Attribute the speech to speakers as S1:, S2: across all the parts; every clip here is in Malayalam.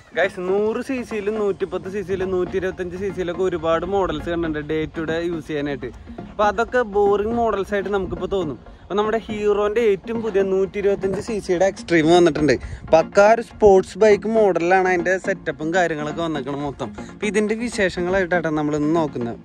S1: ഗൈസ് നൂറ് സി സിയിലും നൂറ്റിപ്പത്ത് സി സിയിലും നൂറ്റി ഇരുപത്തഞ്ച് സി സിയിലൊക്കെ ഒരുപാട് മോഡൽസ് കണ്ടിട്ടുണ്ട് ഡേ ടു ഡേ യൂസ് ചെയ്യാനായിട്ട് അപ്പൊ അതൊക്കെ ബോറിംഗ് മോഡൽസ് ആയിട്ട് നമുക്കിപ്പോൾ തോന്നും അപ്പൊ നമ്മുടെ ഹീറോന്റെ ഏറ്റവും പുതിയ നൂറ്റി ഇരുപത്തഞ്ച് സി സിയുടെ എക്സ്ട്രീം വന്നിട്ടുണ്ട് പക്കാ ഒരു സ്പോർട്സ് ബൈക്ക് മോഡലിലാണ് അതിന്റെ സെറ്റപ്പും കാര്യങ്ങളൊക്കെ വന്നിരിക്കണം മൊത്തം അപ്പൊ ഇതിന്റെ വിശേഷങ്ങളായിട്ടാണ് നമ്മൾ ഇന്ന് നോക്കുന്നത്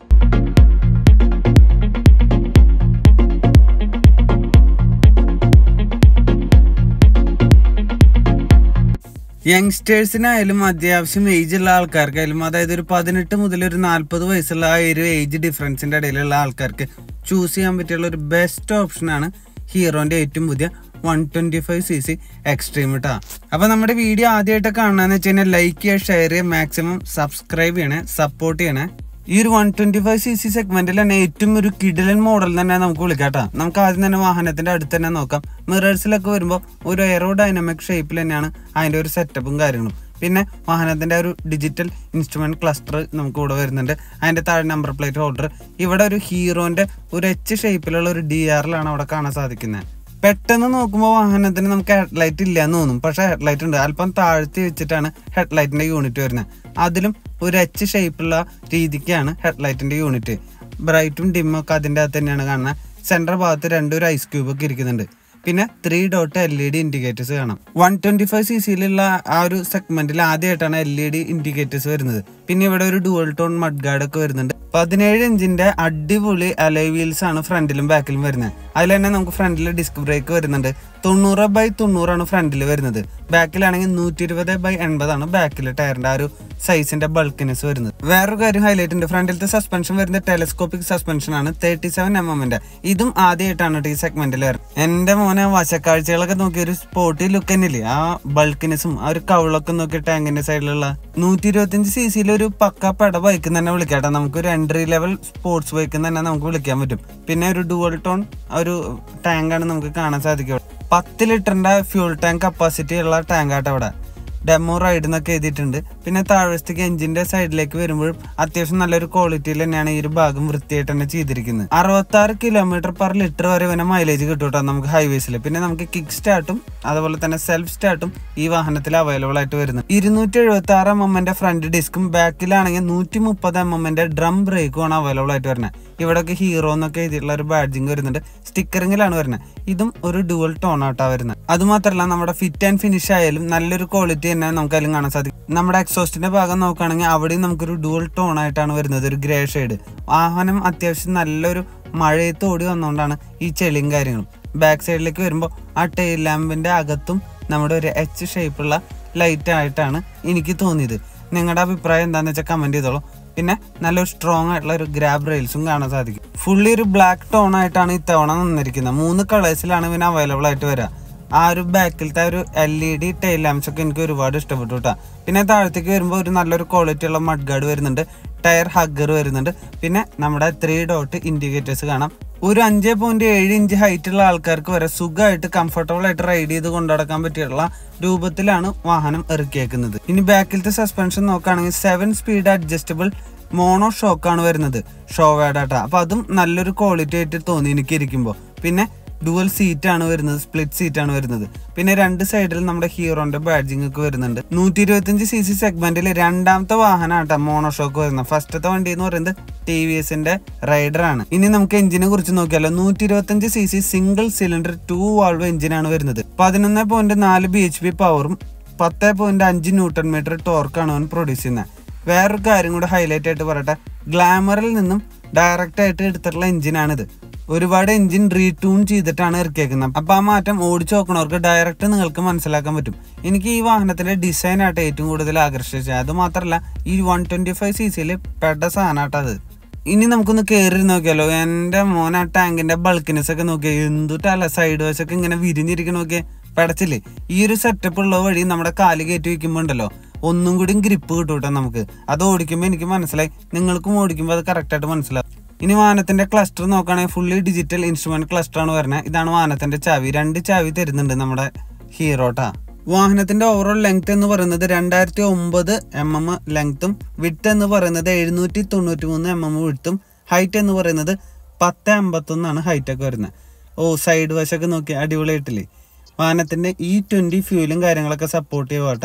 S1: യങ്സ്റ്റേഴ്സിനായാലും അത്യാവശ്യം ഏജ് ഉള്ള ആൾക്കാർക്കായാലും അതായത് ഒരു പതിനെട്ട് മുതൽ ഒരു നാൽപ്പത് വയസ്സുള്ള ആ ഒരു ഏജ് ഡിഫറൻസിന്റെ ഇടയിലുള്ള ആൾക്കാർക്ക് ചൂസ് ചെയ്യാൻ പറ്റിയുള്ള ഒരു ബെസ്റ്റ് ഓപ്ഷനാണ് ഹീറോന്റെ ഏറ്റവും പുതിയ one twenty five C C Xtreme ഇട്ടാ അപ്പൊ നമ്മുടെ വീഡിയോ ആദ്യമായിട്ട് കാണാന്ന് വെച്ച് കഴിഞ്ഞാൽ ലൈക്ക് ചെയ്യുക ഷെയർ ചെയ്യുക മാക്സിമം സബ്സ്ക്രൈബ് ചെയ്യണേ സപ്പോർട്ട് ചെയ്യണേ ഈ ഒരു one twenty five C C സെഗ്മെന്റിൽ തന്നെ ഏറ്റവും ഒരു കിഡിലൻ മോഡൽ തന്നെ നമുക്ക് വിളിക്കാട്ടോ നമുക്ക് ആദ്യം തന്നെ വാഹനത്തിന്റെ അടുത്ത് തന്നെ നോക്കാം മിറേഴ്സിലൊക്കെ വരുമ്പോൾ ഒരു എയറോ ഡൈനാമിക് ഷേപ്പിൽ തന്നെയാണ് അതിന്റെ ഒരു സെറ്റപ്പും കാര്യങ്ങളും പിന്നെ വാഹനത്തിന്റെ ഒരു ഡിജിറ്റൽ ഇൻസ്ട്രുമെന്റ് ക്ലസ്റ്റർ നമുക്ക് ഇവിടെ വരുന്നുണ്ട് അതിന്റെ താഴെ നമ്പർ പ്ലേറ്റ് ഹോൾഡർ ഇവിടെ ഒരു ഹീറോന്റെ ഒരു എച്ച് ഷേപ്പിലുള്ള ഒരു ഡി ആറിലാണ് അവിടെ കാണാൻ സാധിക്കുന്നത് പെട്ടെന്ന് നോക്കുമ്പോൾ വാഹനത്തിന് നമുക്ക് ഹെഡ്ലൈറ്റ് ഇല്ല എന്ന് തോന്നും പക്ഷെ ഹെഡ്ലൈറ്റ് ഉണ്ട് അല്പം താഴ്ത്തി വെച്ചിട്ടാണ് ഹെഡ്ലൈറ്റിന്റെ യൂണിറ്റ് വരുന്നത് അതിലും ഒരു എച്ച് ഷേപ്പുള്ള രീതിക്കാണ് ഹെഡ്ലൈറ്റിന്റെ യൂണിറ്റ് ബ്രൈറ്റും ഡിമ്മും ഒക്കെ അതിൻ്റെ അകത്ത് തന്നെയാണ് കാണുന്നത് സെൻട്രൽ ഭാഗത്ത് രണ്ടൊരു ഐസ് ക്യൂബ് ഒക്കെ ഇരിക്കുന്നുണ്ട് പിന്നെ three dot L E D indicators കാണാം വൺ ട്വന്റി ഫൈവ് സി സിയിലുള്ള ആ ഒരു സെഗ്മെന്റിൽ ആദ്യമായിട്ടാണ് എൽ ഇ ഡി ഇൻഡിക്കേറ്റേഴ്സ് വരുന്നത് പിന്നെ ഇവിടെ ഒരു ഡുവൽ ടോൺ മഡ് ഗാർഡ് ഒക്കെ വരുന്നുണ്ട് പതിനേഴ് ഇഞ്ചിന്റെ അടിപൊളി അലൈ വീൽസ് ആണ് ഫ്രണ്ടിലും ബാക്കിലും വരുന്നത് അതിൽ തന്നെ നമുക്ക് ഫ്രണ്ടിൽ ഡിസ്ക് ബ്രേക്ക് വരുന്നുണ്ട് തൊണ്ണൂറ് ബൈ തൊണ്ണൂറാണ് ഫ്രണ്ടിൽ വരുന്നത് ബാക്കിലാണെങ്കിൽ നൂറ്റി ഇരുപത് ബൈ എൺപതാണ് ബാക്കിൽ ടയറിന്റെ ആ ഒരു സൈസിന്റെ ബൾക്കിനെസ് വരുന്നത് വേറൊരു കാര്യം ഹൈലൈറ്റ് ഉണ്ട് ഫ്രണ്ടിലത്തെ സസ്പെൻഷൻ വരുന്നത് ടെലസ്കോപ്പിക് സസ്പെൻഷൻ ആണ് തേർട്ടി സെവൻ എം എമ്മിന്റെ ഇതും ആദ്യമായിട്ടാണ് കേട്ടോ ഈ സെഗ്മെന്റിൽ വരുന്നത് എന്റെ മോനെ വശക്കാഴ്ചകളൊക്കെ നോക്കി ഒരു സ്പോർട്ടി ലുക്ക് തന്നെയില്ലേ ആ ബൾക്കിനെസും ആ ഒരു കവിളൊക്കെ നോക്കി ടാങ്കിന്റെ സൈഡിലുള്ള നൂറ്റി ഇരുപത്തിയഞ്ച് സി സിയിൽ ഒരു പക്ക പെട ബൈക്ക് തന്നെ വിളിക്കാട്ടോ നമുക്ക് ഒരു എൻട്രി ലെവൽ സ്പോർട്സ് ബൈക്ക് തന്നെ നമുക്ക് വിളിക്കാൻ പറ്റും പിന്നെ ഒരു ഡുവൽ ടോൺ ഒരു ടാങ്കാണ് നമുക്ക് കാണാൻ സാധിക്കുക പത്ത് ലിറ്ററിന്റെ ഫ്യൂൾ ടാങ്ക് കപ്പാസിറ്റി ഉള്ള ടാങ്കാട്ടോ അവിടെ ഡെമോ റൈഡ് എന്നൊക്കെ എഴുതിയിട്ടുണ്ട് പിന്നെ താഴ്വശത്തേക്ക് എഞ്ചിന്റെ സൈഡിലേക്ക് വരുമ്പോഴും അത്യാവശ്യം നല്ലൊരു ക്വാളിറ്റിയിൽ തന്നെയാണ് ഈ ഒരു ഭാഗം വൃത്തിയായിട്ട് തന്നെ ചെയ്തിരിക്കുന്നത് അറുപത്തി ആറ് കിലോമീറ്റർ പെർ ലിറ്റർ വരെ പിന്നെ മൈലേജ് കിട്ടും കേട്ടോ നമുക്ക് ഹൈവേസിൽ പിന്നെ നമുക്ക് കിക്ക് സ്റ്റാർട്ടും അതുപോലെ തന്നെ സെൽഫ് സ്റ്റാർട്ടും ഈ വാഹനത്തിൽ അവൈലബിൾ ആയിട്ട് വരുന്നു ഇരുന്നൂറ്റി എഴുപത്തി ആറ് എം എമ്മിന്റെ ഫ്രണ്ട് ഡിസ്കും ബാക്കിലാണെങ്കിൽ നൂറ്റി മുപ്പത് എം എമ്മിന്റെ ഡ്രം ബ്രേക്കും ആണ് അവൈലബിൾ ആയിട്ട് വരുന്നത് ഇവിടെയൊക്കെ ഹീറോ എന്നൊക്കെ എഴുതിയിട്ടുള്ള ഒരു ബാഡ്ജിങ് വരുന്നുണ്ട് സ്റ്റിക്കറിങ്ങിലാണ് വരുന്നത് ഇതും ഒരു ഡുവൽ ടോൺ ആയിട്ടാണ് വരുന്നത് അതുമാത്രമല്ല നമ്മുടെ ഫിറ്റ് ആൻഡ് ഫിനിഷ് ആയാലും നല്ലൊരു ക്വാളിറ്റി തന്നെ നമുക്ക് അതിലും കാണാൻ സാധിക്കും നമ്മുടെ എക്സോസ്റ്റിന്റെ ഭാഗം നോക്കുകയാണെങ്കിൽ അവിടെയും നമുക്കൊരു ഡുവൽ ടോൺ ആയിട്ടാണ് വരുന്നത് ഒരു ഗ്രേ ഷെയ്ഡ് വാഹനം അത്യാവശ്യം നല്ലൊരു മഴയത്ത് ഓടി വന്നുകൊണ്ടാണ് ഈ ചെളിയും കാര്യങ്ങളും ബാക്ക് സൈഡിലേക്ക് വരുമ്പോൾ ആ ടെയിൽ ലാമ്പിന്റെ അകത്തും നമ്മുടെ ഒരു എച്ച് ഷേപ്പുള്ള ലൈറ്റ് ആയിട്ടാണ് എനിക്ക് തോന്നിയത് നിങ്ങളുടെ അഭിപ്രായം എന്താണെന്ന് വെച്ചാൽ കമന്റ് ചെയ്തോളൂ പിന്നെ നല്ലൊരു സ്ട്രോങ് ആയിട്ടുള്ള ഒരു ഗ്രാബ് റെയിൽസും കാണാൻ സാധിക്കും ഫുള്ളി ഒരു ബ്ലാക്ക് ടോൺ ആയിട്ടാണ് ഇത്തവണ നിന്നിരിക്കുന്നത് മൂന്ന് കളേഴ്സിലാണ് പിന്നെ അവൈലബിൾ ആയിട്ട് വരിക ആ ഒരു ബാക്കിലത്തെ ഒരു L E D tail lamps ഒക്കെ എനിക്ക് ഒരുപാട് ഇഷ്ടപ്പെട്ടു കേട്ടോ പിന്നെ താഴത്തേക്ക് വരുമ്പോൾ ഒരു നല്ലൊരു ക്വാളിറ്റി ഉള്ള മഡ് ഗാർഡ് വരുന്നുണ്ട് ടയർ ഹഗ്ഗർ വരുന്നുണ്ട് പിന്നെ നമ്മുടെ ത്രീ ഡോട്ട് ഇൻഡിക്കേറ്റേഴ്സ് കാണാം ഒരു അഞ്ച് പോയിന്റ് ഏഴ് ഇഞ്ച് ഹൈറ്റ് ഉള്ള ആൾക്കാർക്ക് വരെ സുഖമായിട്ട് കംഫർട്ടബിൾ ആയിട്ട് റൈഡ് ചെയ്ത് കൊണ്ടുനടക്കാൻ പറ്റിയുള്ള രൂപത്തിലാണ് വാഹനം ഇറക്കിയേക്കുന്നത് ഇനി ബാക്കിലത്തെ സസ്പെൻഷൻ നോക്കുകയാണെങ്കിൽ സെവൻ സ്പീഡ് അഡ്ജസ്റ്റബിൾ മോണോ ഷോക്കാണ് വരുന്നത് ഷോവേഡാട്ട അപ്പൊ അതും നല്ലൊരു ക്വാളിറ്റി ആയിട്ട് തോന്നി എനിക്ക് ഇരിക്കുമ്പോൾ പിന്നെ ഡുവൽ സീറ്റ് ആണ് വരുന്നത് സ്പ്ലിറ്റ് സീറ്റ് ആണ് വരുന്നത് പിന്നെ രണ്ട് സൈഡിൽ നമ്മുടെ ഹീറോന്റെ ബാഡ്ജിങ് ഒക്കെ വരുന്നുണ്ട് നൂറ്റി ഇരുപത്തിയഞ്ച് സി സി സെഗ്മെന്റിൽ രണ്ടാമത്തെ വാഹനമാട്ടോ മോണോഷോക്ക് വരുന്നത് ഫസ്റ്റത്തെ വണ്ടി എന്ന് പറയുന്നത് ടി വി എസിന്റെ റൈഡർ ആണ് ഇനി നമുക്ക് എഞ്ചിനെ കുറിച്ച് നോക്കിയാലോ നൂറ്റി ഇരുപത്തിയഞ്ച് C C single cylinder two valve എഞ്ചിനാണ് വരുന്നത് പതിനൊന്ന് പോയിന്റ് നാല് ബി എച്ച് പി പവറും പത്ത് പോയിന്റ് അഞ്ച് ന്യൂട്ടൺ മീറ്റർ ടോർക്കാണ് അവൻ പ്രൊഡ്യൂസ് ചെയ്യുന്നത് വേറൊരു കാര്യം കൂടെ ഹൈലൈറ്റ് ആയിട്ട് പറയട്ടെ ഗ്ലാമറിൽ നിന്നും ഡയറക്റ്റ് ആയിട്ട് എടുത്തിട്ടുള്ള എഞ്ചിനാണിത് ഒരുപാട് എഞ്ചിൻ റീട്യൂൺ ചെയ്തിട്ടാണ് ഇറക്കിയേക്കുന്നത് അപ്പൊ ആ മാറ്റം ഓടിച്ചു നോക്കണവർക്ക് ഡയറക്റ്റ് നിങ്ങൾക്ക് മനസ്സിലാക്കാൻ പറ്റും എനിക്ക് ഈ വാഹനത്തിന്റെ ഡിസൈൻ ആയിട്ട് ഏറ്റവും കൂടുതൽ ആകർഷിച്ചത് അത് മാത്രമല്ല ഈ വൺ ട്വന്റി ഫൈവ് സി സിയിൽ പെട്ട സാധനമായിട്ട് അത് ഇനി നമുക്കൊന്ന് കയറി നോക്കിയാലോ എന്റെ മോൻ ആ ടാങ്കിന്റെ ബൾക്കിനെസ് ഒക്കെ നോക്കിയാൽ എന്തുട്ടല്ല സൈഡ് വശമൊക്കെ ഇങ്ങനെ വിരിഞ്ഞിരിക്കണ നോക്കിയേ പടച്ചില്ലേ ഈ ഒരു സെറ്റപ്പ് ഉള്ള വഴി നമ്മുടെ കാല് കയറ്റി വെക്കുമ്പോ ഉണ്ടല്ലോ ഒന്നും കൂടി ഗ്രിപ്പ് കിട്ടും കേട്ടോ നമുക്ക് അത് ഓടിക്കുമ്പോൾ എനിക്ക് മനസ്സിലായി നിങ്ങൾക്കും ഓടിക്കുമ്പോൾ അത് കറക്റ്റ് ആയിട്ട് മനസ്സിലാവും ഇനി വാഹനത്തിന്റെ ക്ലസ്റ്റർ നോക്കുകയാണെങ്കിൽ ഫുള്ളി ഡിജിറ്റൽ ഇൻസ്ട്രുമെന്റ് ക്ലസ്റ്റർ ആണ് വരുന്നത് ഇതാണ് വാഹനത്തിന്റെ ചാവി രണ്ട് ചാവി തരുന്നുണ്ട് നമ്മുടെ ഹീറോട്ടാ വാഹനത്തിന്റെ ഓവറോൾ ലെങ്ത് എന്ന് പറയുന്നത് രണ്ടായിരത്തി ഒമ്പത് എം എം ലെങ്ത്തും വിട്ട് എന്ന് പറയുന്നത് എഴുന്നൂറ്റി തൊണ്ണൂറ്റി മൂന്ന് എം എം വിട്ടും ഹൈറ്റ് എന്ന് പറയുന്നത് പത്ത് അമ്പത്തൊന്നാണ് ഹൈറ്റ് ഒക്കെ വരുന്നത് ഓ സൈഡ് വശമൊക്കെ നോക്കി അടിപൊളിയായിട്ടില്ലേ വാഹനത്തിന്റെ ഇ ട്വന്റി ഫ്യൂലും കാര്യങ്ങളൊക്കെ സപ്പോർട്ട് ചെയ്യുക കേട്ടാ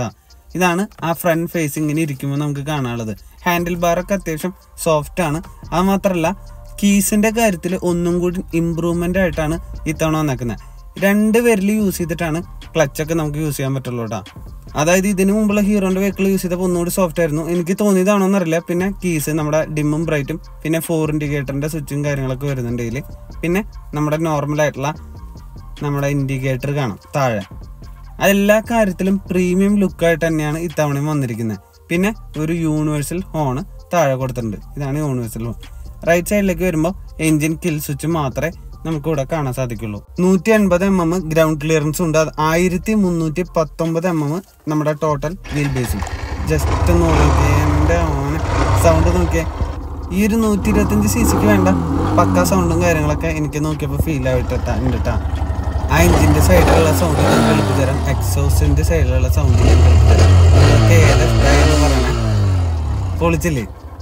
S1: ഇതാണ് ആ ഫ്രണ്ട് ഫേസ് ഇങ്ങനെ ഇരിക്കുമ്പോൾ നമുക്ക് കാണാനുള്ളത് ഹാൻഡിൽ ബാറൊക്കെ അത്യാവശ്യം സോഫ്റ്റ് ആണ് അത് മാത്രമല്ല കീസിന്റെ കാര്യത്തിൽ ഒന്നും കൂടി ഇമ്പ്രൂവ്മെന്റ് ആയിട്ടാണ് ഇത്തവണ വന്നേക്കുന്നത് രണ്ട് വിരൽ യൂസ് ചെയ്തിട്ടാണ് ക്ലച്ചൊക്കെ നമുക്ക് യൂസ് ചെയ്യാൻ പറ്റുള്ളൂ കേട്ടോ അതായത് ഇതിന് മുമ്പുള്ള ഹീറോന്റെ വെഹിക്കിൾ യൂസ് ചെയ്തപ്പോൾ ഒന്നുകൂടി സോഫ്റ്റ് ആയിരുന്നു എനിക്ക് തോന്നിയതാണോ എന്നറിയില്ല പിന്നെ കീസ് നമ്മുടെ ഡിമ്മും ബ്രൈറ്റും പിന്നെ ഫോർ ഇൻഡിക്കേറ്ററിന്റെ സ്വിച്ചും കാര്യങ്ങളൊക്കെ വരുന്നുണ്ട് ഇതിൽ പിന്നെ നമ്മുടെ നോർമൽ ആയിട്ടുള്ള നമ്മുടെ ഇൻഡിക്കേറ്റർ കാണാം താഴെ അതെല്ലാ കാര്യത്തിലും പ്രീമിയം ലുക്കായിട്ട് തന്നെയാണ് ഇത്തവണയും വന്നിരിക്കുന്നത് പിന്നെ ഒരു യൂണിവേഴ്സൽ ഹോൺ താഴെ കൊടുത്തിട്ടുണ്ട് ഇതാണ് യൂണിവേഴ്സൽ ഹോൺ റൈറ്റ് സൈഡിലേക്ക് വരുമ്പോൾ എഞ്ചിൻ കിൽ സ്വിച്ച് മാത്രമേ നമുക്ക് ഇവിടെ കാണാൻ സാധിക്കുള്ളൂ നൂറ്റി എൺപത് എം എം ഗ്രൗണ്ട് ക്ലിയറൻസ് ഉണ്ട് അത് ആയിരത്തി മുന്നൂറ്റി പത്തൊമ്പത് എം എം നമ്മുടെ ടോട്ടൽ വീൽ ബേസും ജസ്റ്റ് നോക്കിയേ എൻ്റെ ഓനെ സൗണ്ട് നോക്കിയേ ഈ ഒരു നൂറ്റി ഇരുപത്തഞ്ച് സി സിക്ക് വേണ്ട പക്ക സൗണ്ടും കാര്യങ്ങളൊക്കെ എനിക്ക് നോക്കിയപ്പോൾ ഫീൽ ആയിട്ട് ഉണ്ട് ട്ടാ. ആ എഞ്ചിന്റെ സൈഡിലുള്ള സൗണ്ട് ഞാൻ കേൾപ്പിച്ചു തരാം എക്സോസിന്റെ സൈഡിലുള്ള സൗണ്ട് ഞാൻ കേൾപ്പിച്ചു തരാം നിങ്ങൾക്ക് ഏതാ ഇഷ്ടമായെന്ന് പറയണേ പൊളിച്ചില്ലേ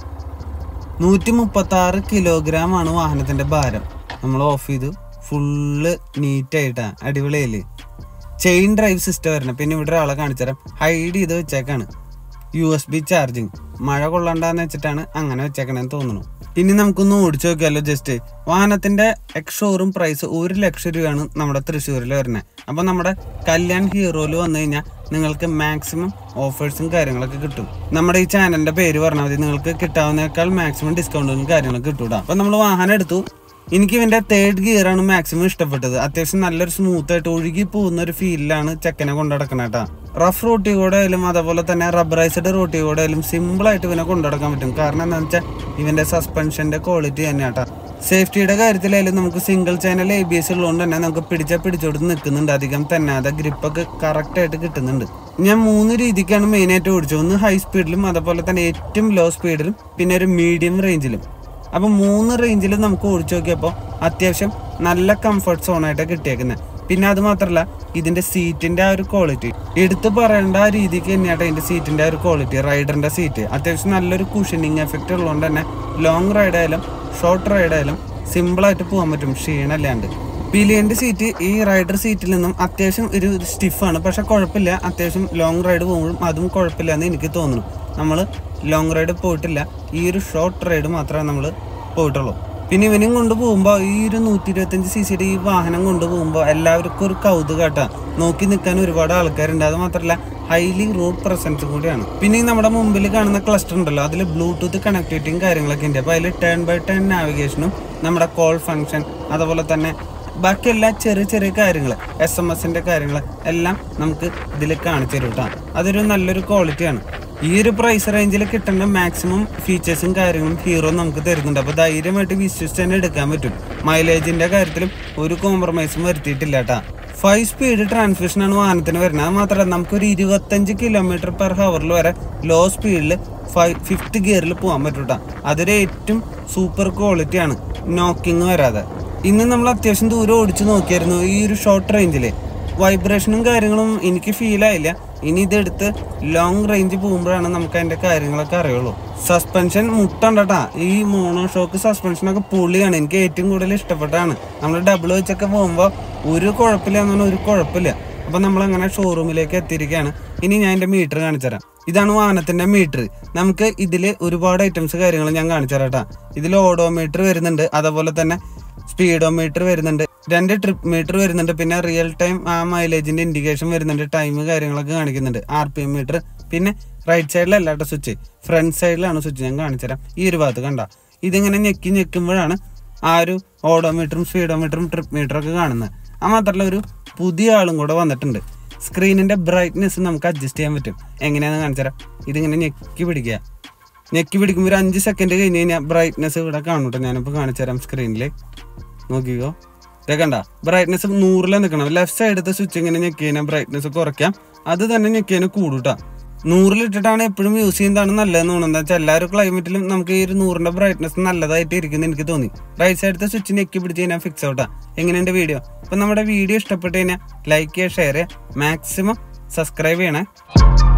S1: നൂറ്റി മുപ്പത്തി ആറ് കിലോഗ്രാം ആണ് വാഹനത്തിന്റെ ഭാരം നമ്മൾ ഓഫ് ചെയ്തു ഫുള്ള് നീറ്റ് ആയിട്ടാ അടിപൊളിയല്ലേ ചെയിൻ ഡ്രൈവ് സിസ്റ്റം വരണം പിന്നെ ഇവിടെ ഒരാളെ കാണിച്ചുതരാം ഹൈഡ് ചെയ്ത് വെച്ചേക്കാണ് യു എസ് ബി ചാർജിങ് മഴ കൊള്ളണ്ടെന്ന് വെച്ചിട്ടാണ് അങ്ങനെ വെച്ചേക്കണേന്ന് തോന്നുന്നു ഇനി നമുക്കൊന്ന് ഓടിച്ചു നോക്കിയാലോ ജസ്റ്റ് വാഹനത്തിന്റെ എക്സ് ഷോറൂം പ്രൈസ് ഒരു ലക്ഷം രൂപയാണ് നമ്മുടെ തൃശ്ശൂരിൽ വരുന്നത് അപ്പൊ നമ്മുടെ കല്യാൺ ഹീറോയിൽ വന്നു കഴിഞ്ഞാൽ നിങ്ങൾക്ക് മാക്സിമം ഓഫേഴ്സും കാര്യങ്ങളൊക്കെ കിട്ടും നമ്മുടെ ഈ ചാനലിന്റെ പേര് പറഞ്ഞാൽ മതി നിങ്ങൾക്ക് കിട്ടാവുന്നേക്കാൾ മാക്സിമം ഡിസ്കൗണ്ടും കാര്യങ്ങളൊക്കെ കിട്ടൂടാ അപ്പൊ നമ്മൾ വാഹനം എടുത്തു എനിക്ക് ഇവന്റെ തേർഡ് ഗിയർ ആണ് മാക്സിമം ഇഷ്ടപ്പെട്ടത് അത്യാവശ്യം നല്ലൊരു സ്മൂത്ത് ആയിട്ട് ഒഴുകി പോകുന്ന ഒരു ഫീലിലാണ് ചെക്കനെ കൊണ്ടുനടക്കണ കേട്ടാ റഫ് റോട്ടി കൂടെ ആയാലും അതേപോലെ തന്നെ റബ്ബറൈസ്ഡ് റോട്ടി കൂടെ ആയാലും സിമ്പിൾ ആയിട്ട് ഇവനെ കൊണ്ടുനടക്കാൻ പറ്റും കാരണം എന്താണെന്ന് വെച്ചാൽ ഇവന്റെ സസ്പെൻഷന്റെ ക്വാളിറ്റി തന്നെയാട്ടാ സേഫ്റ്റിയുടെ കാര്യത്തിലായാലും നമുക്ക് single channel A B S ഉള്ളതുകൊണ്ട് തന്നെ നമുക്ക് പിടിച്ചാൽ പിടിച്ചോടുത്ത് നിൽക്കുന്നുണ്ട് അധികം തന്നെ അത് ഗ്രിപ്പൊക്കെ കറക്റ്റ് ആയിട്ട് കിട്ടുന്നുണ്ട് ഞാൻ മൂന്ന് രീതിക്കാണ് മെയിൻ ആയിട്ട് ഓടിച്ചത് ഒന്ന് ഹൈ സ്പീഡിലും അതേപോലെ തന്നെ ഏറ്റവും ലോ സ്പീഡിലും പിന്നെ ഒരു മീഡിയം റേഞ്ചിലും അപ്പൊ മൂന്ന് റേഞ്ചിൽ നമുക്ക് ഓടിച്ചു നോക്കിയപ്പോൾ അത്യാവശ്യം നല്ല കംഫർട്ട് സോണായിട്ട് കിട്ടിയേക്കുന്നത് പിന്നെ അത് മാത്രമല്ല ഇതിന്റെ സീറ്റിന്റെ ആ ഒരു ക്വാളിറ്റി എടുത്തു പറയേണ്ട ആ രീതിക്ക് തന്നെയാട്ടോ ഇതിന്റെ സീറ്റിന്റെ ആ ഒരു ക്വാളിറ്റി റൈഡറിന്റെ സീറ്റ് അത്യാവശ്യം നല്ലൊരു കുഷനിങ് എഫക്റ്റ് ഉള്ളതുകൊണ്ട് തന്നെ ലോങ് റൈഡ് ആയാലും ഷോർട്ട് റൈഡ് ആയാലും സിമ്പിൾ ആയിട്ട് പോകാൻ പറ്റും ക്ഷീണല്ലാണ്ട് പിലിയന്റെ സീറ്റ് ഈ റൈഡർ സീറ്റിൽ നിന്നും അത്യാവശ്യം ഒരു സ്റ്റിഫാണ് പക്ഷെ കുഴപ്പമില്ല അത്യാവശ്യം ലോങ് റൈഡ് പോകുമ്പോഴും അതും കുഴപ്പമില്ല എന്ന് എനിക്ക് തോന്നുന്നു നമ്മൾ ലോങ് റൈഡ് പോയിട്ടില്ല ഈ ഒരു ഷോർട്ട് റൈഡ് മാത്രമേ നമ്മൾ പോയിട്ടുള്ളൂ പിന്നെ ഇവനും കൊണ്ട് പോകുമ്പോൾ ഈ ഒരു നൂറ്റി ഇരുപത്തഞ്ച് സി സിയുടെ ഈ വാഹനം കൊണ്ട് പോകുമ്പോൾ എല്ലാവർക്കും ഒരു കൗതുകാട്ടാ നോക്കി നിൽക്കാൻ ഒരുപാട് ആൾക്കാരുണ്ട് അത് മാത്രമല്ല ഹൈലി റോഡ് പ്രസൻസ് കൂടിയാണ് പിന്നെ ഈ നമ്മുടെ മുമ്പിൽ കാണുന്ന ക്ലസ്റ്റർ ഉണ്ടല്ലോ അതിൽ ബ്ലൂടൂത്ത് കണക്ടിവിറ്റിയും കാര്യങ്ങളൊക്കെ ഉണ്ട് അപ്പോൾ അതിൽ ടേൺ ബൈ ടേൺ നാവിഗേഷനും നമ്മുടെ കോൾ ഫംഗ്ഷൻ അതുപോലെ തന്നെ ബാക്കി എല്ലാ ചെറിയ ചെറിയ കാര്യങ്ങൾ എസ് എം എസിന്റെ കാര്യങ്ങൾ എല്ലാം നമുക്ക് ഇതിൽ കാണിച്ചു തരും കേട്ടോ അതൊരു നല്ലൊരു ക്വാളിറ്റിയാണ് ഈ ഒരു പ്രൈസ് റേഞ്ചിൽ കിട്ടേണ്ട മാക്സിമം ഫീച്ചേഴ്സും കാര്യങ്ങളും ഹീറോ നമുക്ക് തരുന്നുണ്ട് അപ്പോൾ ധൈര്യമായിട്ട് വിശ്വസിച്ച് തന്നെ എടുക്കാൻ പറ്റും മൈലേജിന്റെ കാര്യത്തിലും ഒരു കോംപ്രമൈസും വരുത്തിയിട്ടില്ല കേട്ടാ ഫൈവ് സ്പീഡ് ട്രാൻസ്മിഷൻ ആണ് വാഹനത്തിന് വരുന്നത് അത് മാത്രമല്ല നമുക്കൊരു ഇരുപത്തഞ്ച് കിലോമീറ്റർ പെർ ഹവറിൽ വരെ ലോ സ്പീഡിൽ ഫൈവ് ഫിഫ്ത്ത് ഗിയറിൽ പോകാൻ പറ്റും കേട്ടോ അതൊരു ഏറ്റവും സൂപ്പർ ക്വാളിറ്റിയാണ് നോക്കിങ് വരാതെ ഇന്ന് നമ്മൾ അത്യാവശ്യം ദൂരം ഓടിച്ചു നോക്കിയായിരുന്നു ഈ ഒരു ഷോർട്ട് റേഞ്ചിൽ വൈബ്രേഷനും കാര്യങ്ങളും എനിക്ക് ഫീൽ ആയില്ല ഇനി ഇതെടുത്ത് ലോങ് റേഞ്ച് പോകുമ്പോഴാണ് നമുക്ക് അതിന്റെ കാര്യങ്ങളൊക്കെ അറിയുള്ളൂ സസ്പെൻഷൻ മുട്ടണ്ടാ ഈ മോണോ ഷോക്ക് സസ്പെൻഷനൊക്കെ പൊളിയാണ് എനിക്ക് ഏറ്റവും കൂടുതൽ ഇഷ്ടപ്പെട്ടാണ് നമ്മൾ ഡബിൾ വെച്ചൊക്കെ പോകുമ്പോൾ ഒരു കുഴപ്പമില്ല എന്ന് പറഞ്ഞാൽ ഒരു കുഴപ്പമില്ല അപ്പൊ നമ്മൾ അങ്ങനെ ഷോറൂമിലേക്ക് എത്തിയിരിക്കുകയാണ് ഇനി ഞാൻ എന്റെ മീറ്റർ കാണിച്ചു തരാം ഇതാണ് വാഹനത്തിന്റെ മീറ്റർ നമുക്ക് ഇതിൽ ഒരുപാട് ഐറ്റംസ് കാര്യങ്ങൾ ഞാൻ കാണിച്ചു തരാം കേട്ടോ ഇതിൽ ഓഡോമീറ്റർ വരുന്നുണ്ട് അതേപോലെ തന്നെ സ്പീഡോമീറ്റർ വരുന്നുണ്ട് രണ്ട് ട്രിപ്പ് മീറ്റർ വരുന്നുണ്ട് പിന്നെ റിയൽ ടൈം ആ മൈലേജിന്റെ ഇൻഡിക്കേഷൻ വരുന്നുണ്ട് ടൈം കാര്യങ്ങളൊക്കെ കാണിക്കുന്നുണ്ട് ആർ പി എം മീറ്റർ പിന്നെ റൈറ്റ് സൈഡിലല്ല കേട്ടോ സ്വിച്ച് ഫ്രണ്ട് സൈഡിലാണ് സ്വിച്ച് ഞാൻ കാണിച്ചുതരാം ഈ ഒരു ഭാഗത്ത് കണ്ട ഇതിങ്ങനെ ഞെക്കി ഞെക്കുമ്പോഴാണ് ആ ഒരു ഓഡോമീറ്ററും സ്പീഡോമീറ്ററും ട്രിപ്പ് മീറ്ററും ഒക്കെ കാണുന്നത് ആ മാത്രമല്ല ഒരു പുതിയ ആളും കൂടെ വന്നിട്ടുണ്ട് സ്ക്രീനിന്റെ ബ്രൈറ്റ്നെസ് നമുക്ക് അഡ്ജസ്റ്റ് ചെയ്യാൻ പറ്റും എങ്ങനെയാണെന്ന് കാണിച്ചുതരാം ഇതിങ്ങനെ ഞെക്കി പിടിക്കുക ഞെക്കി പിടിക്കുമ്പോൾ ഒരു അഞ്ച് സെക്കൻഡ് കഴിഞ്ഞ് കഴിഞ്ഞാൽ ബ്രൈറ്റ്നെസ് ഇവിടെ കാണും കേട്ടോ ഞാനിപ്പോൾ കാണിച്ചു തരാം സ്ക്രീനിൽ നോക്കിക്കോ ഇതേക്കണ്ട ബ്രൈറ്റ്നെസ് നൂറിലെ നിൽക്കണം ലെഫ്റ്റ് സൈഡത്തെ സ്വിച്ച് ഇങ്ങനെ ഞെക്കി കഴിഞ്ഞാൽ ബ്രൈറ്റ്നെസ് കുറയ്ക്കാം അത് തന്നെ ഞെക്കി കഴിഞ്ഞാൽ കൂടൂട്ടാ നൂറിലിട്ടിട്ടാണ് എപ്പോഴും യൂസ് ചെയ്യുന്നതാണ് നല്ലതെന്ന് തോന്നുന്നത് എന്താ വെച്ചാൽ എല്ലാവരും ക്ലൈമറ്റിലും നമുക്ക് ഈ ഒരു നൂറിന്റെ ബ്രൈറ്റ്നെസ് നല്ലതായിട്ട് ഇരിക്കുന്നു എനിക്ക് തോന്നി റൈറ്റ് സൈഡത്തെ സ്വിച്ച് ഞെക്കി പിടിച്ച് കഴിഞ്ഞാൽ ഫിക്സ് ഔട്ടാ എങ്ങനെയുണ്ട് വീഡിയോ അപ്പൊ നമ്മുടെ വീഡിയോ ഇഷ്ടപ്പെട്ട് കഴിഞ്ഞാൽ ലൈക്ക് ചെയ്യുക ഷെയർ ചെയ്യുക മാക്സിമം സബ്സ്ക്രൈബ് ചെയ്യണേ